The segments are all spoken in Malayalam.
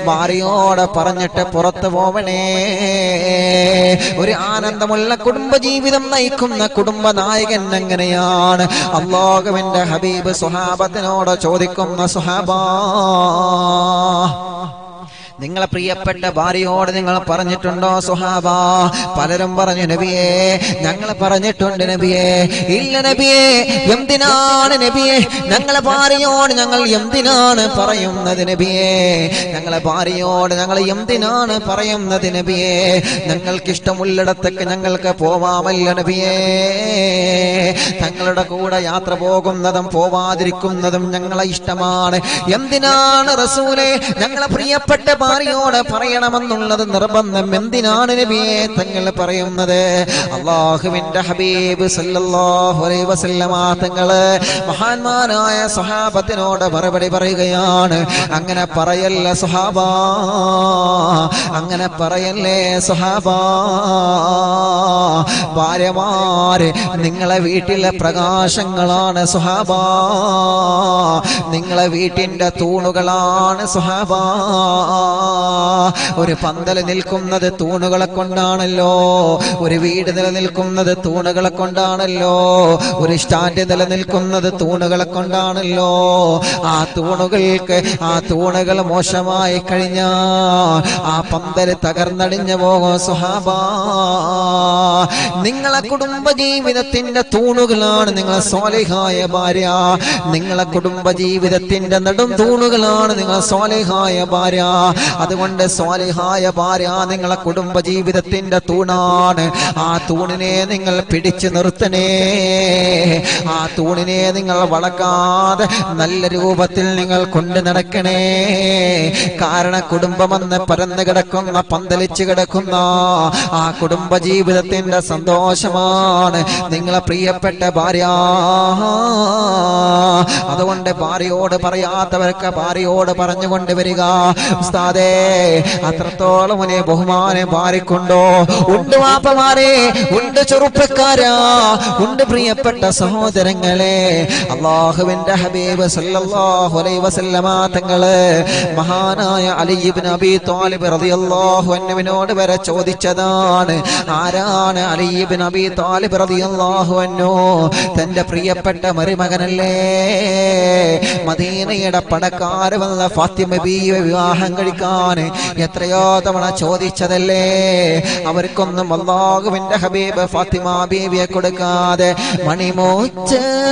ഭാര്യയോട് പറഞ്ഞിട്ട് പുറത്തു പോവണേ ഒരു ആനന്ദമുള്ള കുടുംബജീവിതം നയിക്കുന്ന കുടുംബ നായകൻ എങ്ങനെയാണ് അള്ളാഹുവിന്റെ ഹബീബ് സുഹാബത്തിനോട് ചോദിക്കുന്ന സുഹാബാ നിങ്ങളെ പ്രിയപ്പെട്ട ഭാര്യയോട് നിങ്ങൾ പറഞ്ഞിട്ടുണ്ടോ സുഹാബ പലരും പറഞ്ഞു നബിയെ ഞങ്ങൾ പറഞ്ഞിട്ടുണ്ട് നബിയെ ഇല്ല നബിയെ എന്തിനാണ് നബിയെ ഞങ്ങളെ ഭാര്യയോട് ഞങ്ങൾ എന്തിനാണ് പറയുന്നത് നബിയെ ഞങ്ങളെ ഭാര്യയോട് ഞങ്ങൾ എന്തിനാണ് പറയുന്നത് നബിയെ ഞങ്ങൾക്ക് ഇഷ്ടമുള്ളിടത്തേക്ക് ഞങ്ങൾക്ക് പോവാമല്ല നബിയെ തങ്ങളുടെ കൂടെ യാത്ര പോകുന്നതും പോവാതിരിക്കുന്നതും ഞങ്ങളെ ഇഷ്ടമാണ് എന്തിനാണ് റസൂലെ ഞങ്ങളെ പ്രിയപ്പെട്ട ഭാര്യയോട് പറയണമെന്നുള്ളത് നിർബന്ധം എന്തിനാണ് നബിയെ തങ്ങൾ പറയുന്നത് അള്ളാഹുവിന്റെ ഹബീബ് സല്ലല്ലാഹു അലൈഹി വസല്ലമ തങ്ങള് മഹാന്മാരായ സ്വഹാബത്തിനോട് മറുപടി പറയുകയാണ് അങ്ങനെ പറയല്ല സുഹാബ അങ്ങനെ പറയല്ലേ സുഹാബ ഭാര്യമാര് നിങ്ങളെ വീട്ടിലെ പ്രകാശങ്ങളാണ് സുഹാബ നിങ്ങളെ വീട്ടിന്റെ തൂണുകളാണ് സുഹാബ ഒരു പന്തൽ നിൽക്കുന്നത് തൂണുകളെ കൊണ്ടാണല്ലോ ഒരു വീട് നിലനിൽക്കുന്നത് തൂണുകളെ കൊണ്ടാണല്ലോ ഒരു സ്റ്റാൻഡ് നിലനിൽക്കുന്നത് തൂണുകളെ കൊണ്ടാണല്ലോ ആ തൂണുകൾക്ക് ആ തൂണുകൾ മോശമായി കഴിഞ്ഞാൽ ആ പന്തൽ തകർന്നടിഞ്ഞു പോകും സുഹാബ നിങ്ങളെ കുടുംബ ജീവിതത്തിന്റെ തൂണുകളാണ് നിങ്ങളെ സോലിഹായ ഭാര്യ നിങ്ങളെ കുടുംബ ജീവിതത്തിന്റെ നെടും തൂണുകളാണ് നിങ്ങളെ സോലിഹായ ഭാര്യ അതുകൊണ്ട് സ്വാലിഹായ ഭാര്യ നിങ്ങളെ കുടുംബ ജീവിതത്തിന്റെ തൂണാണ് ആ തൂണിനെ നിങ്ങൾ പിടിച്ചു നിർത്തണേ ആ തൂണിനെ നിങ്ങൾ വളക്കാതെ നല്ല രൂപത്തിൽ നിങ്ങൾ കൊണ്ടു നടക്കണേ കാരണം കുടുംബമെന്ന് പരന്നു കിടക്കുന്ന പന്തലിച്ചു കിടക്കുന്ന ആ കുടുംബ ജീവിതത്തിന്റെ സന്തോഷമാണ് നിങ്ങളെ പ്രിയപ്പെട്ട ഭാര്യ അതുകൊണ്ട് ഭാര്യയോട് പറയാത്തവർക്ക് ഭാര്യയോട് പറഞ്ഞുകൊണ്ട് വരിക ഉസ്താദേ അത്രത്തോളം വലിയ ബഹുമാനം ഭാര്യക്കുണ്ടോ ഉണ്ട് വാപ്പമാരെ ഉണ്ട് ചെറുപ്പക്കാരാ ഉണ്ട് പ്രിയപ്പെട്ട സഹോദരങ്ങളെ അള്ളാഹുവിന്റെ ഹബീബ് സല്ലല്ലാഹു അലൈഹി വസല്ലമ തങ്ങള് മഹാനായ അലി ഇബ്നു അബി ത്വാലിബ് റളിയല്ലാഹു അൻഹുവിനോട് വരെ ചോദിച്ചതാണ് ആരാണ് അലി ഇബ്നു അബി ത്വാലിബ് റളിയല്ലാഹു അൻഹു തന്റെ പ്രിയപ്പെട്ട മരുമകനല്ലേ മദീനയുടെ പടക്കാര് വന്ന ഫാത്തിമ ബീവി വിവാഹം കഴിക്കാൻ എത്രയോ തവണ ചോദിച്ചതല്ലേ അവർക്കൊന്നും അള്ളാഹുവിന്റെ ഹബീബ് ഫാത്തിമ ബീവിയെ കൊടുക്കാതെ മണിമോച്ച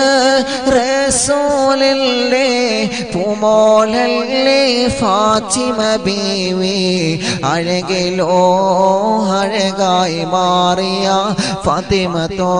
റസൂലില്ലേ പൂമോലല്ലേ ഫാത്തിമ ബീവി അഴകിലോ അഴകായി മാറിയ ഫാത്തിമ തോ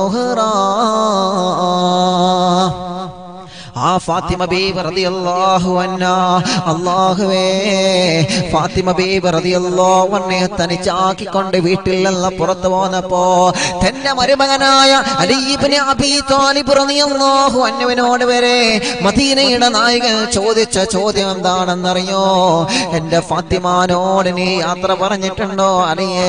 ആ ഫാത്തിമ ബീബ് റളിയല്ലാഹു അൻഹ അല്ലാഹുവേ ഫാത്തിമ ബീബ് റളിയല്ലാഹു അൻഹയെ തനിച്ചാക്കിക്കൊണ്ട് വീട്ടിൽ നിന്ന് പുറത്തു പോന്നപ്പോ തന്റെ മരുമകനായ അലി ഇബ്നു അബീ ത്വാലിബ് റളിയല്ലാഹു അൻഹുവിനോട് വരെ മദീനയുടെ നായകൻ ചോദിച്ച ചോദ്യം എന്താണെന്നറിയോ എന്റെ ഫാത്തിമാനോട് നീ യാത്ര പറഞ്ഞിട്ടുണ്ടോ അലിയേ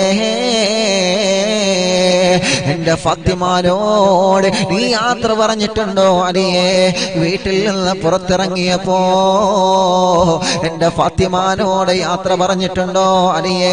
എന്റെ ഫാത്തിമാനോട് നീ യാത്ര പറഞ്ഞിട്ടുണ്ടോ അലിയേ വീട്ടിൽ നിന്ന് പുറത്തിറങ്ങിയപ്പോ എന്റെ ഫാത്തിമാനോട് യാത്ര പറഞ്ഞിട്ടുണ്ടോ അലിയേ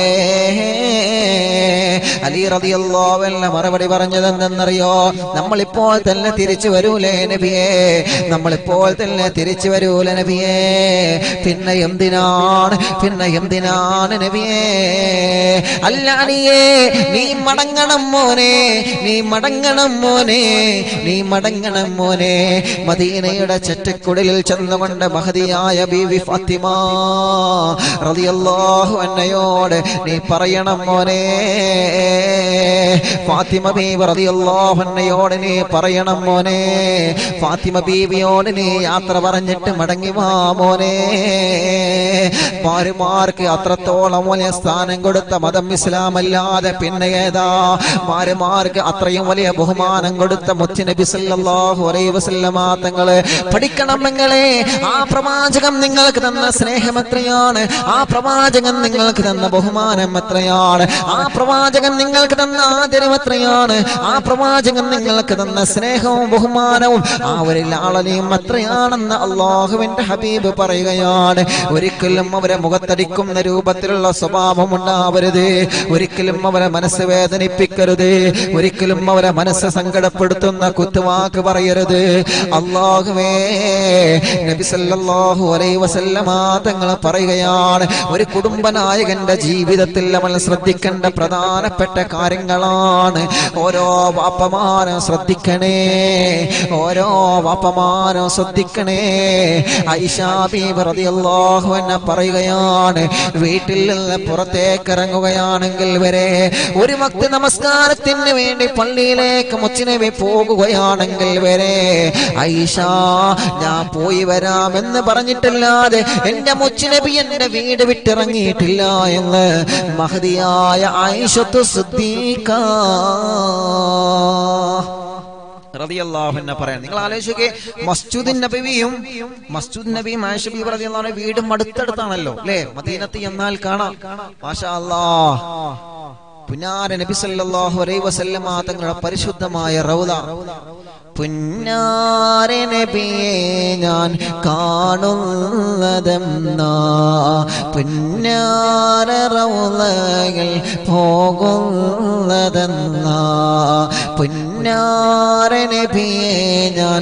അലി റതിയല്ലോവല്ല മറുപടി പറഞ്ഞത് എന്തെന്നറിയോ നമ്മളിപ്പോൾ തന്നെ തിരിച്ചു വരൂലേ നബിയേ നമ്മളിപ്പോൾ തന്നെ തിരിച്ചു വരൂല നബിയേ പിന്നെ എന്തിനാണ് പിന്നെ എന്തിനാണ് നബിയേ അല്ല അലിയേ നീ മടങ്ങണം മോനെ നീ മടങ്ങണം മോനെ നീ മടങ്ങണം മോനെ മദീനയുടെ ചെറ്റക്കുടലിൽ ചെന്നുകൊണ്ട് മഹതിയായ ബീവി ഫാത്തിമ റളിയല്ലാഹു അന്നയോട് നീ പറയണം മോനെ ഫാത്തിമ ബീവി റളിയല്ലാഹു അന്നയോട് നീ പറയണം മോനെ ഫാത്തിമ ബീവിയോട് നീ യാത്ര പറഞ്ഞിട്ട് മടങ്ങി വാ മോനെ ഭാര്യമാർക്ക് അത്രത്തോളം വലിയ സ്ഥാനം കൊടുത്ത മതം ഇസ്ലാം അല്ലാതെ പിന്നെ ഏതാ ഭാര്യമാർക്ക് അത്രയും വലിയ ബഹുമാനം കൊടുത്ത മുത്തുനബി സല്ലല്ലാഹു അലൈഹി വസല്ലമ തങ്ങള് പഠിക്കണം നിങ്ങളെ ആ പ്രവാചകം നിങ്ങൾക്ക് തന്ന സ്നേഹം എത്രയാണ് ആ പ്രവാചകൻ നിങ്ങൾക്ക് തന്ന ബഹുമാനം എത്രയാണ് ആ പ്രവാചകൻ നിങ്ങൾക്ക് തന്ന ആദരം എത്രയാണ് ആ പ്രവാചകൻ നിങ്ങൾക്ക് തന്ന സ്നേഹവും ബഹുമാനവും ആ ഒരു ലാളനയും എത്രയാണെന്ന് അള്ളാഹുവിന്റെ ഹബീബ് പറയുകയാണ് ഒരിക്കലും അവരെ അവരെ മുഖത്തടിക്കുന്ന രൂപത്തിലുള്ള സ്വഭാവം ഉണ്ടാവരുത് ഒരിക്കലും അവരെ മനസ്സ് വേദനിപ്പിക്കരുത് ഒരിക്കലും അവരെ മനസ്സ് സങ്കടപ്പെടുത്തുന്ന കുത്തുവാക്ക് പറയരുത് അള്ളാഹുവേ നബി സല്ലല്ലാഹു അലൈഹി വസല്ലമ തങ്ങൾ പറയുകയാണ് ഒരു കുടുംബനായകന്റെ ജീവിതത്തിൽ അവൻ ശ്രദ്ധിക്കേണ്ട പ്രധാനപ്പെട്ട കാര്യങ്ങളാണ് ഓരോ വാപ്പമാരും ശ്രദ്ധിക്കണേ ഓരോ വാപ്പമാരും ശ്രദ്ധിക്കണേ ഐഷാബിഅള്ളാഹു എന്നെ പറയുകയാണ് വീട്ടിൽ നിന്ന് പുറത്തേക്ക് ഇറങ്ങുകയാണെങ്കിൽ വരെ ഒരു ഭക്തി നമസ്കാരത്തിന് വേണ്ടി പള്ളിയിലേക്ക് മുച്ചിനവി പോകുകയാണെങ്കിൽ വരെ ഐഷ ഞാൻ പോയി വരാമെന്ന് പറഞ്ഞിട്ടല്ലാതെ എന്റെ മുച്ചിനബി എന്റെ വീട് വിട്ടിറങ്ങിയിട്ടില്ല എന്ന് മഹതിയായ ഐഷത്തു സിദ്ദീഖ റളിയല്ലാഹുവിനെ പറയാൻ നിങ്ങൾ ആലോചിക്കേ മസ്ജിദ് നബിയും മസ്ജിദ് നബിയും ആയിഷ ബീബി റളിയല്ലാഹു അൻഹ വീടും അടുത്തടുത്താണല്ലോ അല്ലേ മദീനത്ത് എന്നാൽ കാണാം മാഷാ അല്ലാഹ് പുന്നാര നബി സല്ലല്ലാഹു അലൈഹി വസല്ലമ തങ്ങളുടെ പരിശുദ്ധമായ റൗദ പുന്നാര നബിയെ ഞാൻ കാണുന്നതെന്നാ പുന്നാര റൗദകൾ പോകുന്നതെന്നാ പുന്നാര നബിയെ ഞാൻ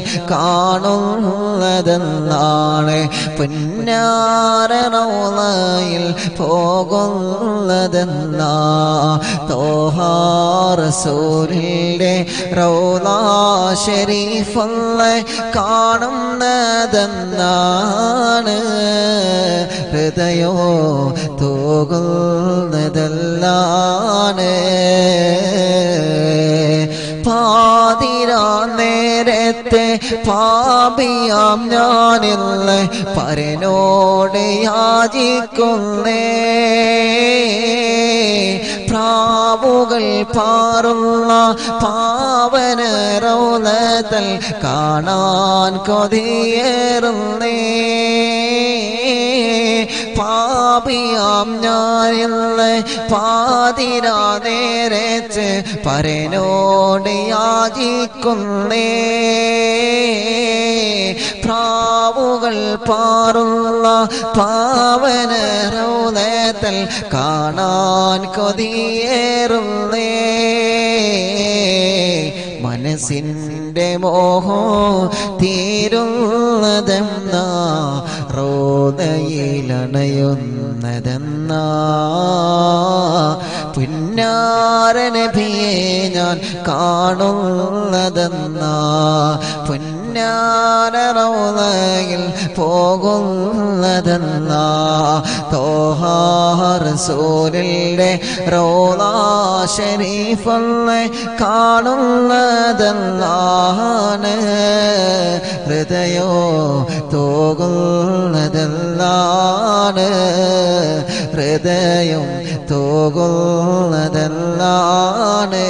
കാണുന്നതെന്നാണ് പുന്നാര റൗദയിൽ പോകുന്നതെന്നാ തോഹാറസൂലിൻ്റെ റൗലാ ഷരീഫല്ല കാണുന്നതെന്നാണ് ഹൃദയോ തോകുന്നതെല്ലാണ് പാതിരാ നേരത്തെ പാപിയാം ഞാനില്ല പരനോട് യാചിക്കുന്നേ പ്രാവുകൾ പാറുള്ള പാവന റൗലതൽ കാണാൻ കൊതിയേറുന്നേ പാപിയാം ഞാനില്ല പാതിരാ നേരച്ച് പരനോട് യാചിക്കുന്നേ പ്രാവുകൾ പാറുള്ള പാവന റൗലതൽ കാണാൻ കൊതിയേറുന്നേ മനസ്സിൻ്റെ മോഹോ തീരുന്നതെന്നാ റോദയിലണയുന്നതെന്നാ പുന്നാര നബിയെ ഞാൻ കാണുന്നതെന്നാ പുന്നാര റൗദയിൽ പോകുന്നതെന്നാ തോഹാറസൂലിൻ്റെ റൗദാ ഷരീഫല്ലേ കാണുന്നതെന്നാണ് ഹൃദയോ തോകുന്നതെല്ലാണ് ഹൃദയം തോകുന്നതെല്ലാണ്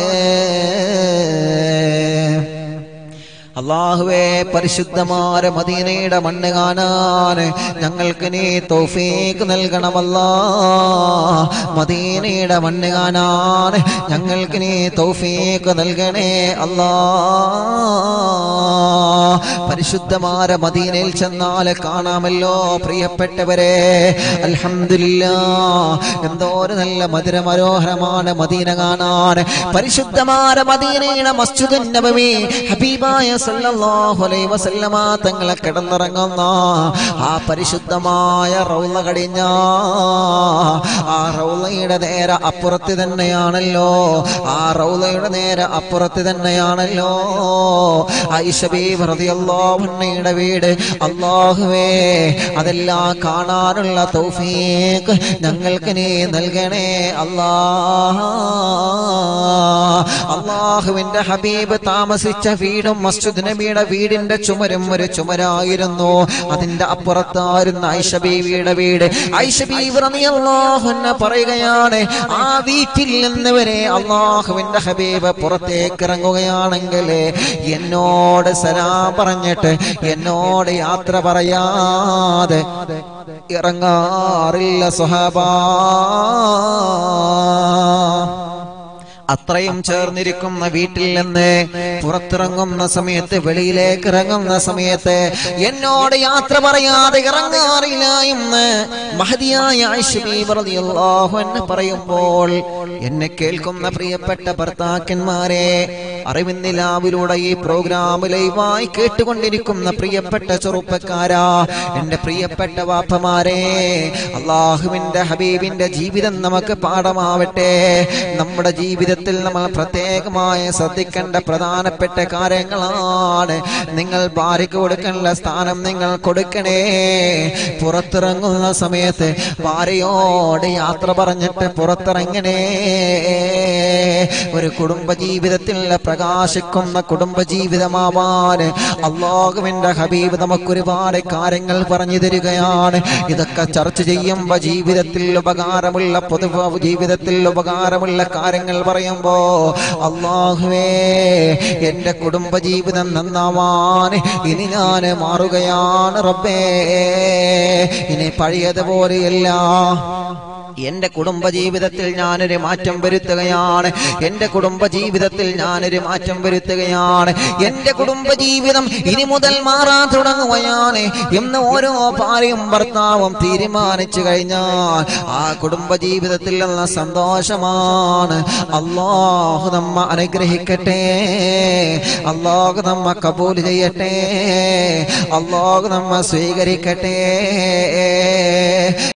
അള്ളാഹുവേ പരിശുദ്ധമായ മദീനയുടെ മണ്ണ് കാണാൻ ഞങ്ങൾക്ക് നീ തൗഫീക്ക് നൽകണമല്ലാ മദീനയുടെ മണ്ണ് കാണാൻ ഞങ്ങൾക്ക് നീ തൗഫീക്ക് നൽകണേ അല്ലാ പരിശുദ്ധമായ മദീനയിൽ ചെന്നാൽ കാണാമല്ലോ പ്രിയപ്പെട്ടവരെ അൽഹംദുലില്ലാ എന്തോ ഒരു നല്ല മധുര മനോഹരമാണ് മദീന കാണാൻ പരിശുദ്ധമായ മദീനയുടെ മസ്ജിദ് നബവി ഹബീബായ സല്ലല്ലാഹു അലൈഹി വസല്ലമ തങ്ങളെ കിടന്നിറങ്ങുന്ന ആ പരിശുദ്ധമായ റൗള കടിഞ്ഞ ആ റൗളയുടെ നേരെ അപ്പുറത്ത് തന്നെയാണല്ലോ ആ റൗളയുടെ നേരെ അപ്പുറത്ത് തന്നെയാണല്ലോ ഐഷബീബ് റളിയല്ലാഹുവിന്റെ വീട് അള്ളാഹുവേ അതെല്ലാം കാണാനുള്ള തൗഫീഖ് ഞങ്ങൾക്ക് നീ നൽകണേ അല്ലാ അള്ളാഹുവിന്റെ ഹബീബ് താമസിച്ച വീടും മസ്ജിദ് നബിയുടെ വീടിന്റെ ചുമരും ഒരു ചുമരായിരുന്നു അതിന്റെ അപ്പുറത്തായിരുന്ന ഐഷബീവിയുടെ വീട് ഐഷബീവ് റളിയല്ലാഹുവിനെ പറയുകയാണ് ആ വീട്ടിൽ നിന്ന് വരെ അള്ളാഹുവിന്റെ ഹബീബ് പുറത്തേക്ക് ഇറങ്ങുകയാണെങ്കിൽ എന്നോട് സലാം പറഞ്ഞിട്ട് എന്നോട് യാത്ര പറയാതെ ഇറങ്ങാറില്ല സുഹബാ അത്രയും ചേർന്നിരിക്കുന്ന വീട്ടിൽ നിന്ന് പുറത്തിറങ്ങുന്ന സമയത്ത് വെളിയിലേക്ക് ഇറങ്ങുന്ന സമയത്ത് എന്നോട് യാത്ര പറയാതെ ഇറങ്ങാറില്ല എന്ന് മഹതിയായ ആയിഷ ബീബി റളിയല്ലാഹു അൻഹ പറയുമ്പോൾ എന്നെ കേൾക്കുന്ന പ്രിയപ്പെട്ട ഭർത്താക്കന്മാരെ അറിവിന്ദിലാവിലൂടെ ഈ പ്രോഗ്രാം ലൈവായി കേട്ടുകൊണ്ടിരിക്കുന്ന പ്രിയപ്പെട്ട ചെറുപ്പക്കാരാ എന്റെ പ്രിയപ്പെട്ട വാപ്പമാരെ അള്ളാഹുവിന്റെ ഹബീബിന്റെ ജീവിതം നമുക്ക് പാഠമാവട്ടെ നമ്മുടെ ജീവിതത്തിൽ നമ്മൾ പ്രത്യേകമായി ശ്രദ്ധിക്കേണ്ട പ്രധാനപ്പെട്ട കാര്യങ്ങളാണ് നിങ്ങൾ ഭാര്യയ്ക്ക് കൊടുക്കേണ്ട സ്ഥാനം നിങ്ങൾ കൊടുക്കണേ പുറത്തിറങ്ങുന്ന സമയത്ത് ഭാര്യയോട് യാത്ര പറഞ്ഞിട്ട് പുറത്തിറങ്ങണേ ഒരു കുടുംബ ജീവിതത്തിൽ പ്രകാശിക്കുന്ന കുടുംബ ജീവിതമാവാൻ അള്ളാഹുവിന്റെ ഹബീബ് നമുക്ക് ഒരുപാട് കാര്യങ്ങൾ പറഞ്ഞു തരികയാണ് ഇതൊക്കെ ചർച്ച ചെയ്യുമ്പോ ജീവിതത്തിൽ ഉപകാരമുള്ള പൊതു ജീവിതത്തിൽ ഉപകാരമുള്ള കാര്യങ്ങൾ പറയുമ്പോ അള്ളാഹുവേ എന്റെ കുടുംബ ജീവിതം നന്നാവാൻ ഇനി ഞാൻ മാറുകയാണ് റബ്ബേ ഇനി പഴയതുപോലെയല്ല എന്റെ കുടുംബ ജീവിതത്തിൽ ഞാനൊരു മാറ്റം വരുത്തുകയാണ് എന്റെ കുടുംബ ജീവിതത്തിൽ ഞാനൊരു മാറ്റം വരുത്തുകയാണ് എന്റെ കുടുംബ ജീവിതം ഇനി മുതൽ മാറാൻ തുടങ്ങുകയാണ് എന്ന് ഓരോ ഭാര്യയും ഭർത്താവും തീരുമാനിച്ചു കഴിഞ്ഞാൽ ആ കുടുംബ ജീവിതത്തിൽ ഉള്ള സന്തോഷമാണ് അള്ളാഹു നമ്മ അനുഗ്രഹിക്കട്ടെ അള്ളാഹു നമ്മ കബൂൽ ചെയ്യട്ടെ അള്ളാഹു നമ്മ സ്വീകരിക്കട്ടെ